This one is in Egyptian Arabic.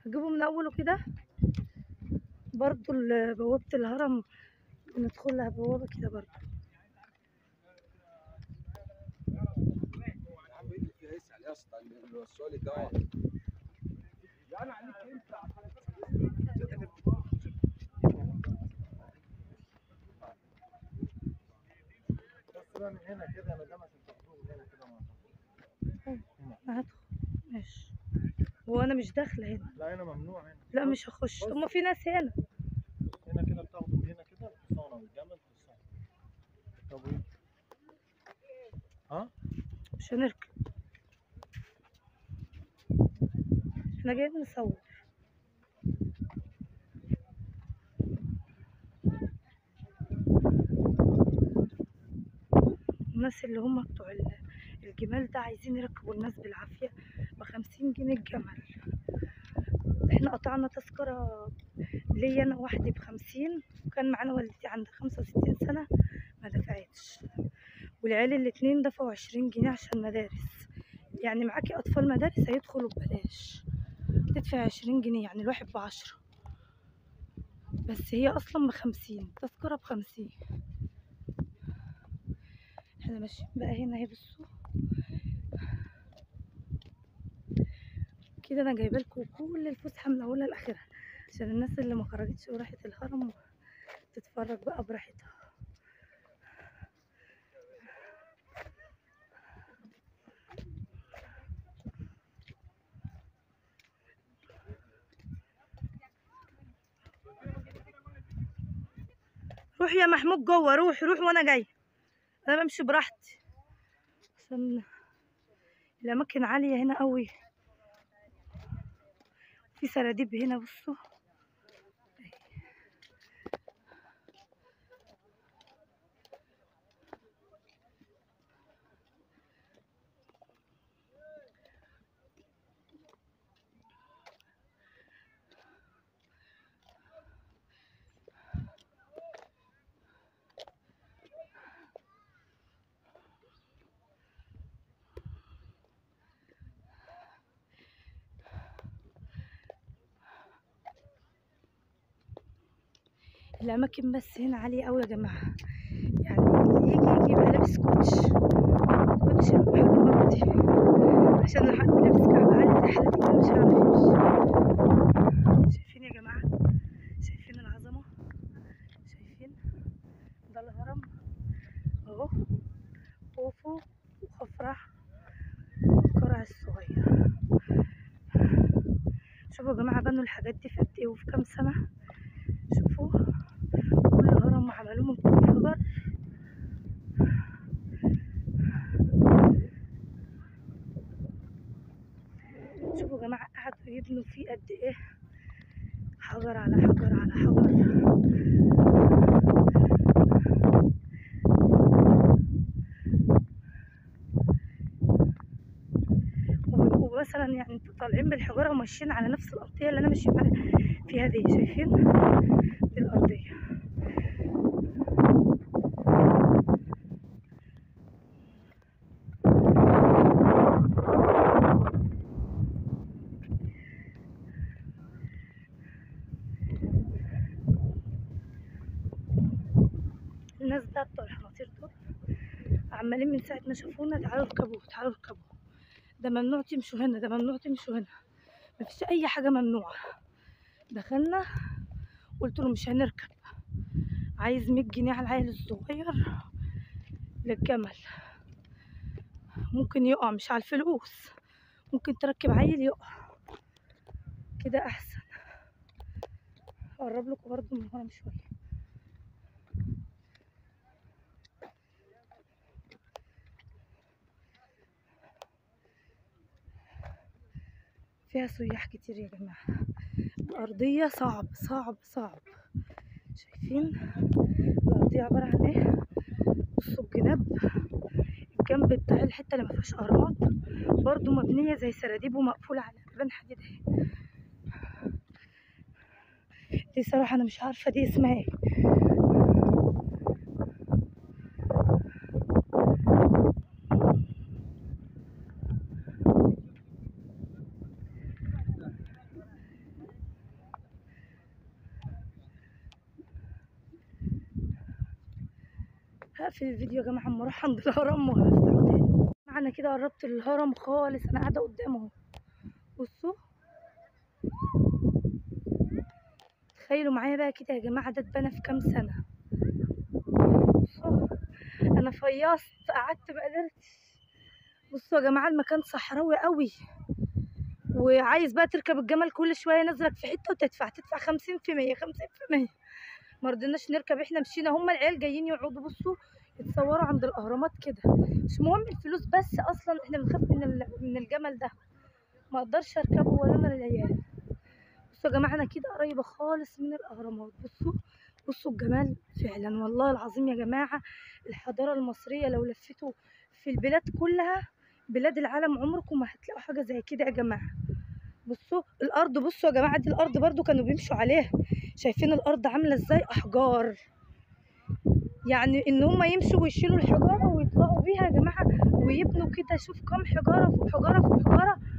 هجيبه من اوله كده برضو ال- بوابة الهرم ندخل لها بوابة كده برضو يا عم ايه اللي فيها اسال يا اسطى اللي هو السؤال ده يعني عليك انت بس بقى من هنا كده انا ده عشان تاخدوه من هنا كده ما هدخل ماشي هو انا مش داخلة هنا لا هنا ممنوع هنا لا مش هخش هما في ناس هنا هنا كده بتاخدوا من هنا كده الحصانه والجمل الحصانه طب وايه؟ ها؟ مش هنركب احنا جايين نصور الناس اللي هم بتوع ال- الجمال ده عايزين يركبوا الناس بالعافية بخمسين جنيه الجمل احنا قطعنا تذكرة ليا انا وحدي بخمسين وكان معانا والدتي عندها خمسة وستين سنة ما دفعتش والعيال الاتنين دفعوا عشرين جنيه عشان مدارس يعني معاكي أطفال مدارس هيدخلوا ببلاش تدفع عشرين جنيه يعني الواحد بعشرة بس هي أصلا بخمسين تذكرة بخمسين احنا ماشيين بقى هنا اهي بصوا كده انا جايبه لكم كل الفسحه من اولها لاخرها عشان الناس اللي ما خرجتش وراحت الهرم تتفرج بقى براحتها روح يا محمود جوه روح روح وانا جاي انا بمشي براحتي عشان الاماكن عاليه هنا قوي في سراديب هنا بصوا الاماكن بس هنا عاليه قوي يا جماعه يعني اللي يجي يجي يبقى لابس كوتش كوتش حاجه مرضي عشان لو حد لابس كعب عالي زي حالتي كده مش هيعرف يمشي شايفين يا جماعه شايفين العظمه شايفين ده الهرم اهو خوفو وخفرع والقرع الصغير شوفوا يا جماعه بنوا الحاجات دي في قد ايه وفي كام سنه شوفوا كل هرم عملوه من كل حجر شوفوا يا جماعة قعدوا يبنوا فيه قد ايه حجر على حجر على حجر وبيبقوا مثلا يعني انتوا طالعين بالحجارة وماشيين على نفس الأرضية اللي أنا ماشية معاها فيها دي شايفين دي الأرضية الناس بقى بتوع الحناطير دول عمالين من ساعة ما شافونا تعالوا اركبوا تعالوا اركبوا ده ممنوع تمشوا هنا ده ممنوع تمشوا هنا مفيش أي حاجة ممنوعة دخلنا قلت له مش هنركب عايز 100 جنيه على العيل الصغير للجمل ممكن يقع مش على الفلوس ممكن تركب عيل يقع كده احسن اقرب لكم برضو من هنا شويه فيها سياح كتير يا جماعه الارضيه صعب صعب صعب شايفين الارضيه عباره عن ايه بصوا الجناب الجنب بتاع الحته اللي ما فيهاش اهرامات برضو مبنيه زي سراديب ومقفوله على بيبان حديد اهي دي صراحه انا مش عارفه دي اسمها ايه هقفل الفيديو يا جماعه اما اروح عند الهرم وهفتحه تاني معنا كده قربت الهرم خالص انا قاعده قدامه اهو بصوا تخيلوا معايا بقى كده يا جماعه ده اتبنى في كام سنه بصوا انا فيصت قعدت ما قدرتش بصوا يا جماعه المكان صحراوي قوي وعايز بقى تركب الجمل كل شويه نزلك في حته وتدفع تدفع خمسين في مية خمسين في مية ما رضيناش نركب احنا مشينا هما العيال جايين يقعدوا بصوا يتصوروا عند الاهرامات كده مش مهم الفلوس بس اصلا احنا بنخاف من ال- من الجمل ده ما اقدرش اركبه ولا انا العيال بصوا يا جماعه انا كده قريبه خالص من الاهرامات بصوا بصوا الجمال فعلا والله العظيم يا جماعه الحضاره المصريه لو لفتوا في البلاد كلها بلاد العالم عمركم ما هتلاقوا حاجه زي كده يا جماعه بصوا الارض بصوا يا جماعه دي الارض برضو كانوا بيمشوا عليها شايفين الارض عامله ازاي احجار يعني ان هم يمشوا ويشيلوا الحجاره ويطلعوا بيها يا جماعه ويبنوا كده شوف كم حجاره فوق حجاره فوق حجاره